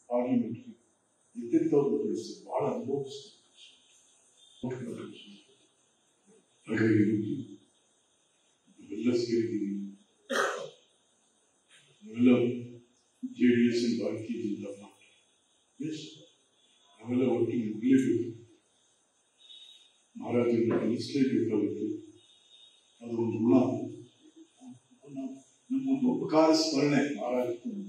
ಪಾರ್ಲಿಮೆಂಟ್ಗೆ ಎತ್ತಿದ್ದವ್ರನ್ನ ಕಳಿಸಿ ಬಹಳ ಅನುಭವಿಸ್ತಾರೆ ಹಾಗಾಗಿ ನಾವೆಲ್ಲ ಸೇರಿದ್ದೀವಿ ನಾವೆಲ್ಲ ಜೆ ಡಿ ಎಸ್ ಭಾರತೀಯ ಜನತಾ ಪಾರ್ಟಿ ಎಸ್ ನಾವೆಲ್ಲ ಒಟ್ಟಿಗೆ ನುಗ್ಗಲೇಬೇಕು ಮಹಾರಾಜರನ್ನು ಕಲಿಸಲೇಬೇಕಾಗುತ್ತೆ ಅದು ಒಂದು ಗುಣ ನಮ್ಮೊಂದು ಉಪಕಾರ ಸ್ಮರಣೆ ಮಹಾರಾಜ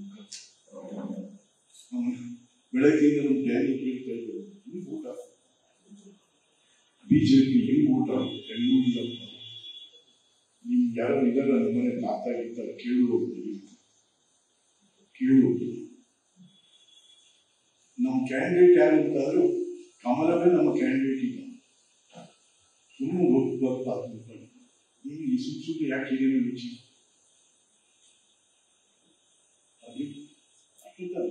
ನಮ್ಮ ಬೆಳಗ್ಗೆಯಿಂದ ನಮ್ಮ ಡ್ಯಾನಿ ಕೇಳ್ತಾ ಇದ್ದೇವೆ ಹಿಂಗ್ ಊಟ ಬಿಜೆಪಿ ಹೆಂಗ್ ಊಟ ಬೆಂಗಳೂರಿಂದ ನಿಮ್ಗೆ ಯಾರು ಇದಾರ ನಮ್ಮನೆ ತಾತ ಗೀತ ಕೇಳುವುದು ಕೇಳುವುದು ನಮ್ಮ ಕ್ಯಾಂಡಿಡೇಟ್ ಯಾರು ಅಂತಾದ್ರೂ ಕಮಲವೇ ನಮ್ಮ ಕ್ಯಾಂಡಿಡೇಟ್ ಈಗ ಸುಮ್ಮನೆ ಗೊತ್ತಾಗ್ತದೆ ಈ ಸುಮ್ ಸುಮ್ಮನೆ ಯಾಕೆ ಏನೇನು ರುಚಿ ಅದು ಅಷ್ಟಿದ್ದಾರೆ.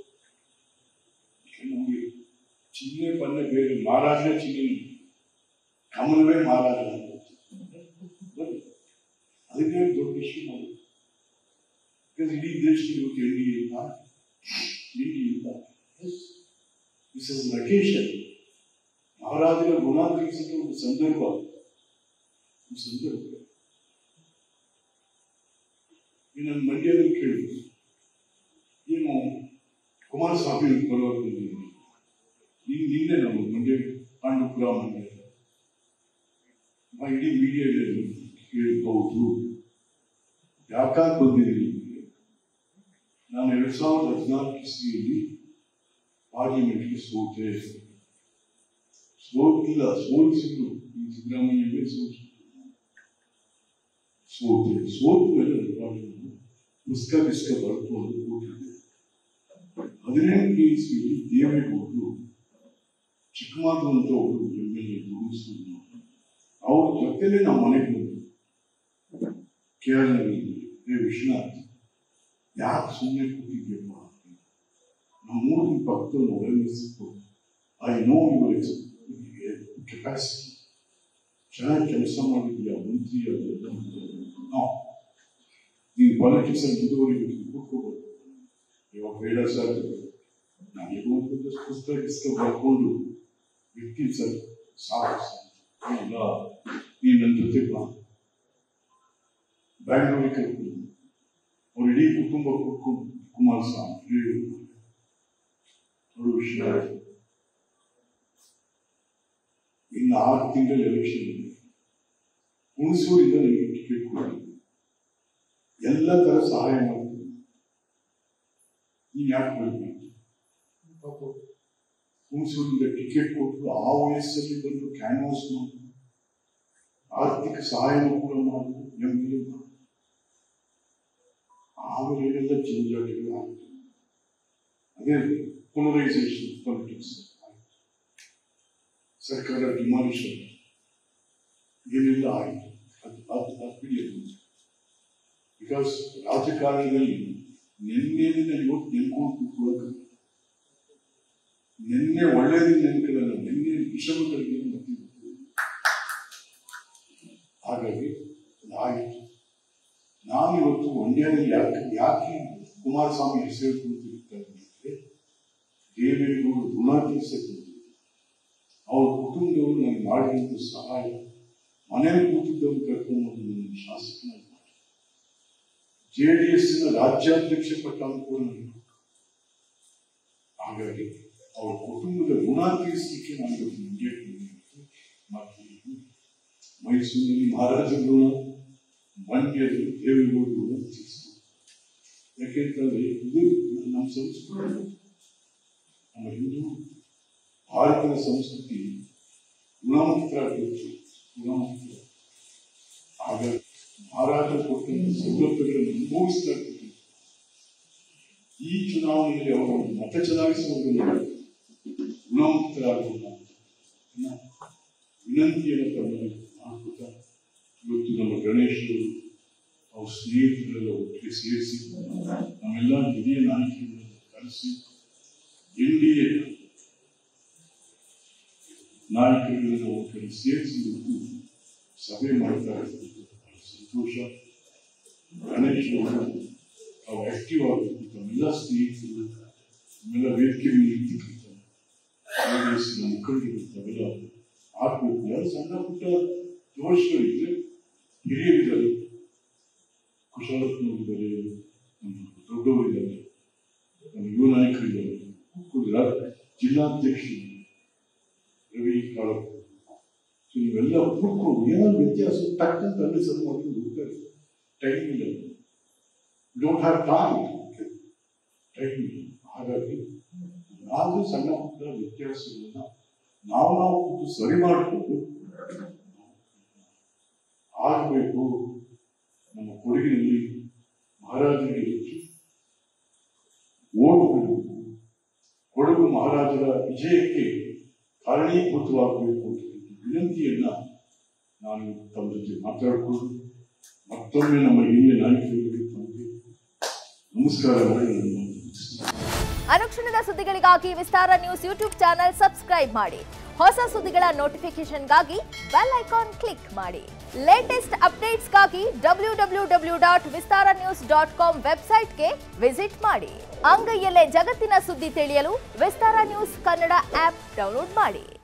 ಯಾಕೆ ನಮ್ಗೆ ಚಿಹ್ನೆ ಬಣ್ಣ ಬೇರೆ ಮಹಾರಾಜನೇ ಚಿಹ್ನೆ ಕಮಲವೇ ಮಹಾರಾಜ ಬನ್ನಿ. ಅದಕ್ಕೆ ದೊಡ್ಡ ವಿಷಯ ಮಾಡೋದು Because ಇಡೀ ದೇಶದಲ್ಲಿ ಇವತ್ತು ಎಣ್ಣೆ ಇಲ್ಲ ಎಣ್ಣೆ ಇಲ್ಲ ದಿಸ್ ಇಸ್ ವೆಕೇಶನ್ ಮಹಾರಾಜರ ಗುಣ ತಿಳಿಸಿದ ಒಂದು ಸಂದರ್ಭ ಒಂದು ಸಂದರ್ಭ ಈ ನನ್ನ ಮಂಡ್ಯದಲ್ಲಿ ಕೇಳಿದ್ರು ಏನು ಕುಮಾರಸ್ವಾಮಿ ಬರುವಾಗ ಬಂದಿದ್ದೀನಿ ನೀನು ನಿನ್ನೆ ನಾವು ಮಂಡ್ಯ ಪಾಂಡುಪುರ ಮಂಡ್ಯ ಆ ಇಡೀ ಮೀಡಿಯಾದಲ್ಲಿ ಕೇಳ್ಬಹುದು ಯಾಕಾಗಿ ಬಂದಿದ್ದೀನಿ ನಾನು ಎರಡ್ ಸಾವಿರದ ಹದಿನಾಲ್ಕು ಇಸ್ವಿಯಲ್ಲಿ ಪಾರ್ಲಿಮೆಂಟ್ಗೆ ಸೋತೆ ಸೋತಿಲ್ಲ ಸೋಲಿಸಿದ್ರು ಈ ಸಿದ್ದರಾಮಯ್ಯಗೆ ಸೋತಿದ್ರು ಸೋತೆ ಸೋತ ಮೇಲೆ ಪಾರ್ಲಿಮೆಂಟ್ ಪುಸ್ತಕ ಗಿಸ್ಕ ಬರ್ಕೊಂಡು ಕೂತಿದ್ದೆ ಹದಿನೆಂಟು ಇಸ್ವಿಯಲ್ಲಿ ದೇವೇಗೌಡರು ಚಿಕ್ಕಮಾದು ಅಂತ ಒಬ್ಬರು ಎಮ್ ಎಲ್ ಎ ದುಡಿಸಿದ್ರು ಅವ್ರ ಜೊತೆಲೆ ನಮ್ಮ ಮನೆಗೆ ಬಂದ್ರು ಕೇರಳದಲ್ಲಿ ರೇ ವಿಶ್ವನಾಥ್ ಯಾಕೆ ಸುಮ್ಮನೆ ಕೂತಿದ್ಯಪ್ಪ ನಮ್ಮ ಊರಿನ ಪಕ್ಕದಲ್ಲಿ ಒಳ್ಳೆ ಸಿಕ್ತು ಐ ನೋ ಯುವರ್ ಕೆಪಾಸಿಟಿ ಚೆನ್ನಾಗಿ ಕೆಲಸ ಮಾಡಿದ್ಯಾ ಮಂತ್ರಿ ಅದೆಲ್ಲ ನಾವು ನೀವು ಪಾಲಿಟಿಕ್ಸ್ ಅಲ್ಲಿ ಮುಂದುವರಿಬೇಕು ಕೂತ್ಕೋಬೋದು ಇವಾಗ ಬೇಡ ಸರ್ ನನಗೆ ಒಂದು ಪುಸ್ತಕ ಗಿಸ್ತಕ ಬರ್ಕೊಂಡು ಬಿಡ್ತೀನಿ ಸರ್ ಸಾಕು ಸರ್ ಇಲ್ಲ ನೀನು ನನ್ನ ಜೊತೆ ಬಾ ಬ್ಯಾಂಗ್ಳೂರಿಗೆ ಕರ್ಕೊಂಡು ಅವ್ರ ಇಡೀ ಕುಟುಂಬ ಕೂತ್ಕೊಂಡು ಕುಮಾರಸ್ವಾಮಿ ನೋಡು ವಿಷಯ ಇನ್ನು ಆರು ತಿಂಗಳ ಎಲೆಕ್ಷನ್ ಇದೆ ಹುಣಸೂರಿಂದ ನನಗೆ ಟಿಕೆಟ್ ಕೊಡಿ ಎಲ್ಲ ತರ ಸಹಾಯ ಮಾಡ್ತೀನಿ ನೀನ್ ಯಾಕೆ ಬರ್ಬೇಕು ಪಾಪ ಹುಣಸೂರಿಂದ ಟಿಕೆಟ್ ಕೊಟ್ಟು ಆ ವಯಸ್ಸಲ್ಲಿ ಬಂದು ಕ್ಯಾನ್ವಾಸ್ ಮಾಡಿ ಆರ್ಥಿಕ ಸಹಾಯನೂ ಕೂಡ ಮಾಡಿದ್ರು ಎಂ ಎಲ್ ಎ ಆಮೇಲೆ ಏನೆಲ್ಲ ಜಂಜಾಟಗಳು ಆಯ್ತು ಅದೇ ಪೊಲರೈಸೇಷನ್ ಪಾಲಿಟಿಕ್ಸ್ ಸರ್ಕಾರ ಡಿಮಾಲಿಷನ್ ಏನೆಲ್ಲ ಆಯಿತು ಅದು ಅದು ಅದು ಬಿಡಿಯದು ಬಿಕಾಸ್ ರಾಜಕಾರಣದಲ್ಲಿ ನಿನ್ನೆದಿಂದ ಇವತ್ತು ನೆನ್ಕೊಂಡು ಕೂತ್ಕೊಳ್ಳೋಕೆ ನಿನ್ನೆ ಒಳ್ಳೇದಿನ ನೆನ್ಕೊಳ್ಳಲ್ಲ ನಿನ್ನೆ ವಿಷಮಗಳಿಗೆ ಮತ್ತೆ ಹಾಗಾಗಿ ಆಯಿತು ನಾನು ಇವತ್ತು ಮಂಡ್ಯದಲ್ಲಿ ಯಾಕೆ ಯಾಕೆ ಕುಮಾರಸ್ವಾಮಿ ಹೆಸರು ಕುಳಿತಿರ್ತಾರೆ ಅಂದ್ರೆ ದೇವೇಗೌಡರು ಋಣ ತೀರಿಸಕ್ಕೆ ಅವ್ರ ಕುಟುಂಬದವರು ನನಗೆ ಮಾಡಿದಂಥ ಸಹಾಯ ಮನೆಯಲ್ಲಿ ಕೂತಿದ್ದವ್ರು ಕರ್ಕೊಂಡು ನನ್ನ ಶಾಸಕನಾಗಿ ಮಾಡಿ ಜೆ ಡಿ ಎಸ್ನ ರಾಜ್ಯಾಧ್ಯಕ್ಷ ಪಟ್ಟಾನು ಕೂಡ ನನಗೆ ಕೊಟ್ಟರು. ಹಾಗಾಗಿ ಅವ್ರ ಕುಟುಂಬದ ಋಣ ತೀರಿಸಲಿಕ್ಕೆ ನಾನು ಇವತ್ತು ಮಂಡ್ಯಕ್ಕೆ ಬಂದಿದ್ದು. ಮಾಡ್ತಿದ್ದೀನಿ ಮೈಸೂರಿನಲ್ಲಿ ಮಹಾರಾಜರ ಋಣ ಮಂಡ್ಯದಲ್ಲಿ ದೇವೇಗೌಡರು ಋಣ ತೀರಿಸ್ತಾರೆ ಯಾಕೆಂತಂದ್ರೆ ಇದು ನಮ್ಮ ಸಂಸ್ಕೃತಿ ನಮ್ಮ ಹಿಂದೂ ಭಾರತದ ಸಂಸ್ಕೃತಿ ಗುಣಮುಕ್ತರಾಗಬೇಕು ಗುಣಮುಕ್ತ ಹಾಗಾಗಿ ಮಹಾರಾಜ ಕೊಟ್ಟಂತ ಸೌಲಭ್ಯಗಳನ್ನು ಅನುಭವಿಸ್ತಾ ಇರ್ಬೇಕು. ಈ ಚುನಾವಣೆಯಲ್ಲಿ ಅವರು ಮತ ಚಲಾಯಿಸುವುದನ್ನು ಗುಣಮುಕ್ತರಾಗುವುದಿಲ್ಲ ಇನ್ನ ವಿನಂತಿಯನ್ನು ತಮ್ಮಲ್ಲಿ ಮಾಡ್ಕೊತಾ ಇವತ್ತು ನಮ್ಮ ಗಣೇಶರು ಅವ್ರ ಸ್ನೇಹಿತರೆಲ್ಲ ಒಟ್ಟಿಗೆ ಸೇರಿಸಿ ನಮ್ಮೆಲ್ಲ ಹಿರಿಯ ನಾಯಕರನ್ನು ಕರೆಸಿ ಎನ್ ಡಿ ಎ ನಾಯಕರುಗಳನ್ನು ಒಟ್ಟಿಗೆ ಸೇರಿಸಿ ಇವತ್ತು ಸಭೆ ಮಾಡ್ತಾ ಇರೋದು ಬಹಳ ಸಂತೋಷ ಗಣೇಶ್ ಅವರು ತಾವು ಆಕ್ಟಿವ್ ಆಗಬೇಕು ತಮ್ಮೆಲ್ಲ ಸ್ನೇಹಿತರು ಇವೆಲ್ಲ ವೇದಿಕೆ ಮೇಲೆ ನಿಂತಿರ್ತಾರೆ ಕಾಂಗ್ರೆಸ್ನ ಮುಖಂಡರು ಅವೆಲ್ಲ ಆಗ್ಬೇಕು ಯಾರು ಸಣ್ಣ ಪುಟ್ಟ ದೋಷಗಳಿದ್ರೆ ಹಿರಿಯರಿದ್ದಾರೆ ಕುಶಾಲತ್ನವರಿದ್ದಾರೆ ನಮ್ಮ ದೊಡ್ಡವರಿದ್ದಾರೆ ನಮ್ಮ ಯುವ ನಾಯಕರಿದ್ದಾರೆ ಕೂಡಿದ್ದಾರೆ. ಜಿಲ್ಲಾಧ್ಯಕ್ಷರು ರವಿ ಕಾಳಪ್ಪ ಸೊ ಇವೆಲ್ಲ ಕೂತ್ಕೊಂಡು ಏನಾದ್ರು ವ್ಯತ್ಯಾಸ ಟಕ್ಕಂತ ಅನುಸರಣೆ ಮಾಡ್ಕೊಂಡು ಹೋಗ್ತಾರೆ ಟೈಮ್ ಇಲ್ಲ ಡೋಂಟ್ ಹ್ಯಾವ್ ಟೈಮ್ ಟೈಮ್ ಇಲ್ಲ ಹಾಗಾಗಿ ನಾವು ಸಣ್ಣ ಪುಟ್ಟ ವ್ಯತ್ಯಾಸಗಳನ್ನ ನಾವು ನಾವು ಕೂತು ಸರಿ ಮಾಡಿಕೊಂಡು ಆಗಬೇಕು ನಮ್ಮ ಕೊಡಗಿನಲ್ಲಿ ಮಹಾರಾಜರಿಗೆ ಹೆಚ್ಚು ಓಟು ಬಿಡಬೇಕು ಕೊಡಗು ಮಹಾರಾಜರ ವಿಜಯಕ್ಕೆ ಕಾರಣೀಭೂತವಾಗಬೇಕು ಅಂತ ವಿನಂತಿಯನ್ನ ನಾನು ತಮ್ಮ ಜೊತೆ ಮಾತಾಡಿಕೊಂಡು ಮತ್ತೊಮ್ಮೆ ನಮ್ಮ ಹಿರಿಯ ನಾಯಕರಿಗೆ ತಮಗೆ ನಮಸ್ಕಾರ ಮಾಡಿ ನನ್ನ ಮಾತು ಮುಗಿಸ್ತೇನೆ. ಅನುಕ್ಷಣದ ಸುದ್ದಿಗಳಿಗಾಗಿ Vistara news YouTube channel subscribe ಮಾಡಿ ಹೊಸ ಸುದ್ದಿಗಳ ನೋಟಿಫಿಕೇಶನ್ಗಾಗಿ ಬೆಲ್ ಐಕಾನ್ ಕ್ಲಿಕ್ ಮಾಡಿ ಲೇಟೆಸ್ಟ್ ಅಪ್ಡೇಟ್ಸ್ಗಾಗಿ W W W dot Vistara news dot com ವೆಬ್ಸೈಟ್ಗೆ ವಿಸಿಟ್ ಮಾಡಿ ಅಂಗೈಯಲ್ಲೇ ಜಗತ್ತಿನ ಸುದ್ದಿ ತಿಳಿಯಲು Vistara news Kannada app download ಮಾಡಿ